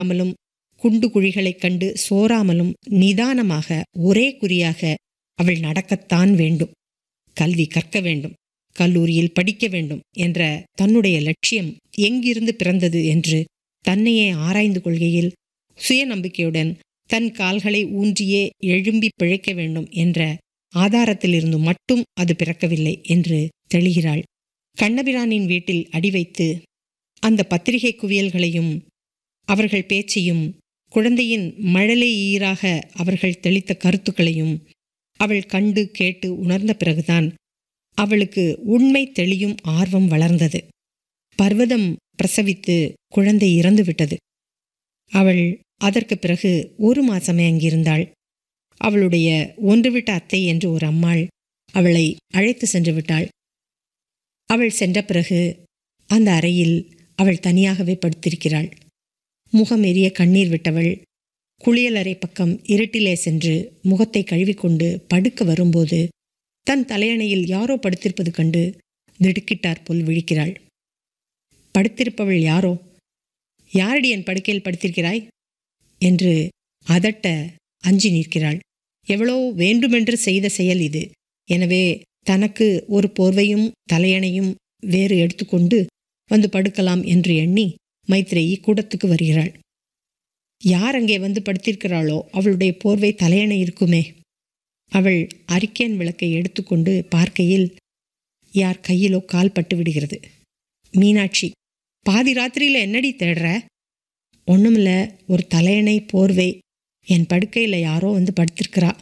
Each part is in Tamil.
அமலும் குண்டு குழிகளைக் கண்டு சோராமலும் நிதானமாக ஒரே குறியாக அவள் நடக்கத்தான் வேண்டும் கல்வி கற்க வேண்டும் கல்லூரியில் படிக்க வேண்டும் என்ற தன்னுடைய லட்சியம் எங்கிருந்து பிறந்தது என்று தன்னையே ஆராய்ந்து கொள்கையில் சுயநம்பிக்கையுடன் தன் கால்களை ஊன்றியே எழும்பி பிழைக்க வேண்டும் என்ற ஆதாரத்திலிருந்து மட்டும் அது பிறக்கவில்லை என்று தெளிகிறாள் கண்ணபிரானின் வீட்டில் அடி வைத்து அந்த பத்திரிகை குவியல்களையும் அவர்கள் பேச்சையும் குழந்தையின் மழலை ஈராக அவர்கள் தெளித்த கருத்துக்களையும் அவள் கண்டு கேட்டு உணர்ந்த பிறகுதான் அவளுக்கு உண்மை தெளியும் ஆர்வம் வளர்ந்தது பர்வதம் பிரசவித்து குழந்தை இறந்து விட்டது அவள் அதற்கு பிறகு ஒரு மாசமே அங்கிருந்தாள் அவளுடைய ஒன்றுவிட்ட அத்தை என்று ஒரு அம்மாள் அவளை அழைத்து சென்று விட்டாள் அவள் சென்ற பிறகு அந்த அறையில் அவள் தனியாகவே படுத்திருக்கிறாள் முகம் எரிய கண்ணீர் விட்டவள் குளியலறை பக்கம் இருட்டிலே சென்று முகத்தை கழுவிக்கொண்டு படுக்க வரும்போது தன் தலையணையில் யாரோ படுத்திருப்பது கண்டு திடுக்கிட்டார் போல் விழிக்கிறாள் படுத்திருப்பவள் யாரோ யாரடி என் படுக்கையில் படுத்திருக்கிறாய் என்று அதட்ட அஞ்சி நிற்கிறாள் எவ்வளோ வேண்டுமென்று செய்த செயல் இது எனவே தனக்கு ஒரு போர்வையும் தலையணையும் வேறு எடுத்துக்கொண்டு வந்து படுக்கலாம் என்று எண்ணி மைத்ரேயி கூடத்துக்கு வருகிறாள் யார் அங்கே வந்து படுத்திருக்கிறாளோ அவளுடைய போர்வை தலையணை இருக்குமே அவள் அரிக்கேன் விளக்கை எடுத்துக்கொண்டு பார்க்கையில் யார் கையிலோ கால் பட்டு விடுகிறது மீனாட்சி பாதி ராத்திரியில் என்னடி தேடுற ஒண்ணுமில்ல ஒரு தலையணை போர்வை என் படுக்கையில் யாரோ வந்து படுத்திருக்கிறா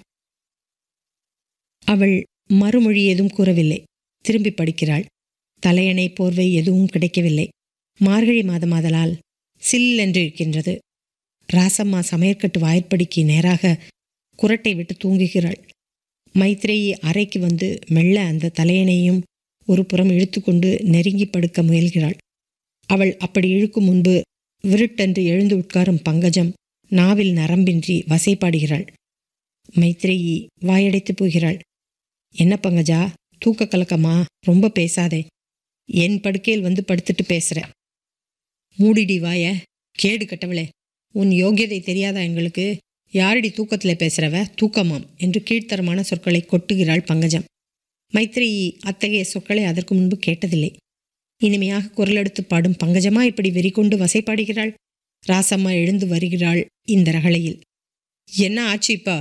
அவள் மறுமொழி எதுவும் கூறவில்லை திரும்பி படிக்கிறாள் தலையணை போர்வை எதுவும் கிடைக்கவில்லை மார்கழி மாதமாதலால் சில் என்று இருக்கின்றது ராசம்மா சமையற்கட்டு வாய்ப்படிக்கு நேராக குரட்டை விட்டு தூங்குகிறாள் மைத்ரேயி அறைக்கு வந்து மெல்ல அந்த தலையணையும் ஒரு புறம் இழுத்துக்கொண்டு நெருங்கி படுக்க முயல்கிறாள் அவள் அப்படி இழுக்கும் முன்பு விருட்டென்று எழுந்து உட்காரும் பங்கஜம் நாவில் நரம்பின்றி வசைப்பாடுகிறாள் மைத்ரேயி வாயடைத்து போகிறாள் என்ன பங்கஜா தூக்க கலக்கமா ரொம்ப பேசாதே என் படுக்கையில் வந்து படுத்துட்டு பேசுற மூடிடி வாய கேடு கட்டவளே உன் யோகியதை தெரியாதா எங்களுக்கு யாரடி தூக்கத்துல பேசுறவ தூக்கமாம் என்று கீழ்த்தரமான சொற்களை கொட்டுகிறாள் பங்கஜம் மைத்ரேயி அத்தகைய சொற்களை அதற்கு முன்பு கேட்டதில்லை இனிமையாக குரலெடுத்து பாடும் பங்கஜமா இப்படி வெறிகொண்டு வசைப்பாடுகிறாள் ராசம்மா எழுந்து வருகிறாள் இந்த ரகளையில் என்ன ஆச்சு இப்பா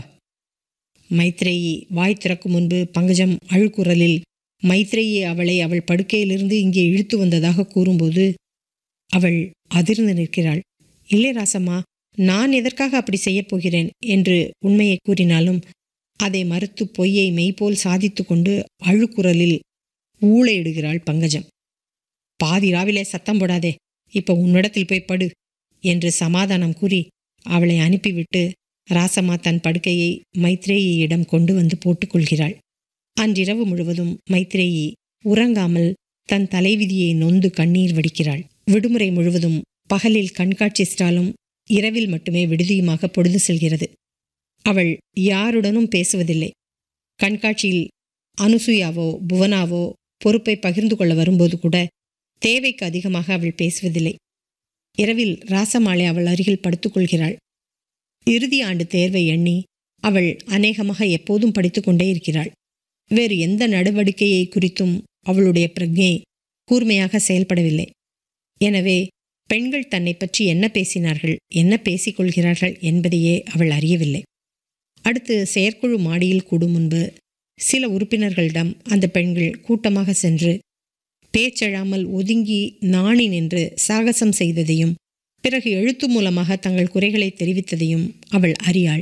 மைத்ரேயி வாய் திறக்கும் முன்பு பங்கஜம் அழுக்குரலில் மைத்ரேயி அவளை அவள் படுக்கையிலிருந்து இங்கே இழுத்து வந்ததாக கூறும்போது அவள் அதிர்ந்து நிற்கிறாள் இல்லை ராசம்மா நான் எதற்காக அப்படி செய்யப் போகிறேன் என்று உண்மையை கூறினாலும் அதை மறுத்து பொய்யை மெய்போல் சாதித்து கொண்டு அழுக்குரலில் ஊழையிடுகிறாள் பங்கஜம் பாதி ராவிலே சத்தம் போடாதே இப்ப உன்னிடத்தில் போய் படு என்று சமாதானம் கூறி அவளை அனுப்பிவிட்டு ராசம்மா தன் படுக்கையை மைத்ரேயியிடம் கொண்டு வந்து போட்டுக்கொள்கிறாள் அன்றிரவு முழுவதும் மைத்ரேயி உறங்காமல் தன் தலைவிதியை நொந்து கண்ணீர் வடிக்கிறாள் விடுமுறை முழுவதும் பகலில் கண்காட்சி ஸ்டாலும் இரவில் மட்டுமே விடுதியுமாக பொழுது செல்கிறது அவள் யாருடனும் பேசுவதில்லை கண்காட்சியில் அனுசுயாவோ புவனாவோ பொறுப்பை பகிர்ந்து கொள்ள வரும்போது கூட தேவைக்கு அதிகமாக அவள் பேசுவதில்லை இரவில் ராசமாலை அவள் அருகில் படுத்துக்கொள்கிறாள் இறுதி ஆண்டு தேர்வை எண்ணி அவள் அநேகமாக எப்போதும் படித்துக்கொண்டே இருக்கிறாள் வேறு எந்த நடவடிக்கையை குறித்தும் அவளுடைய பிரஜை கூர்மையாக செயல்படவில்லை எனவே பெண்கள் தன்னை பற்றி என்ன பேசினார்கள் என்ன பேசிக்கொள்கிறார்கள் என்பதையே அவள் அறியவில்லை அடுத்து செயற்குழு மாடியில் கூடும் முன்பு சில உறுப்பினர்களிடம் அந்த பெண்கள் கூட்டமாக சென்று பேச்செழாமல் ஒதுங்கி நாணி நின்று சாகசம் செய்ததையும் பிறகு எழுத்து மூலமாக தங்கள் குறைகளை தெரிவித்ததையும் அவள் அறியாள்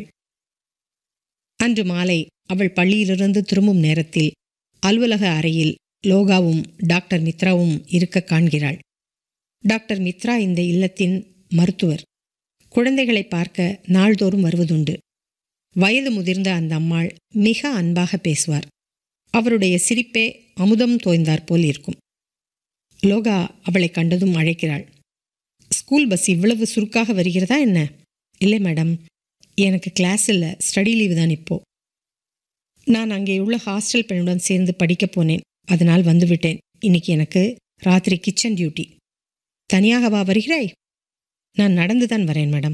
அன்று மாலை அவள் பள்ளியிலிருந்து திரும்பும் நேரத்தில் அலுவலக அறையில் லோகாவும் டாக்டர் மித்ராவும் இருக்க காண்கிறாள் டாக்டர் மித்ரா இந்த இல்லத்தின் மருத்துவர் குழந்தைகளை பார்க்க நாள்தோறும் வருவதுண்டு வயது முதிர்ந்த அந்த அம்மாள் மிக அன்பாக பேசுவார் அவருடைய சிரிப்பே அமுதம் தோய்ந்தாற் போல் இருக்கும் லோகா அவளை கண்டதும் அழைக்கிறாள் ஸ்கூல் பஸ் இவ்வளவு சுருக்காக வருகிறதா என்ன இல்லை மேடம் எனக்கு கிளாஸ் இல்லை ஸ்டடி லீவு தான் இப்போ நான் அங்கே உள்ள ஹாஸ்டல் பெண்ணுடன் சேர்ந்து படிக்க போனேன் அதனால் வந்துவிட்டேன் இன்னைக்கு எனக்கு ராத்திரி கிச்சன் டியூட்டி தனியாகவா வருகிறாய் நான் நடந்து தான் வரேன் மேடம்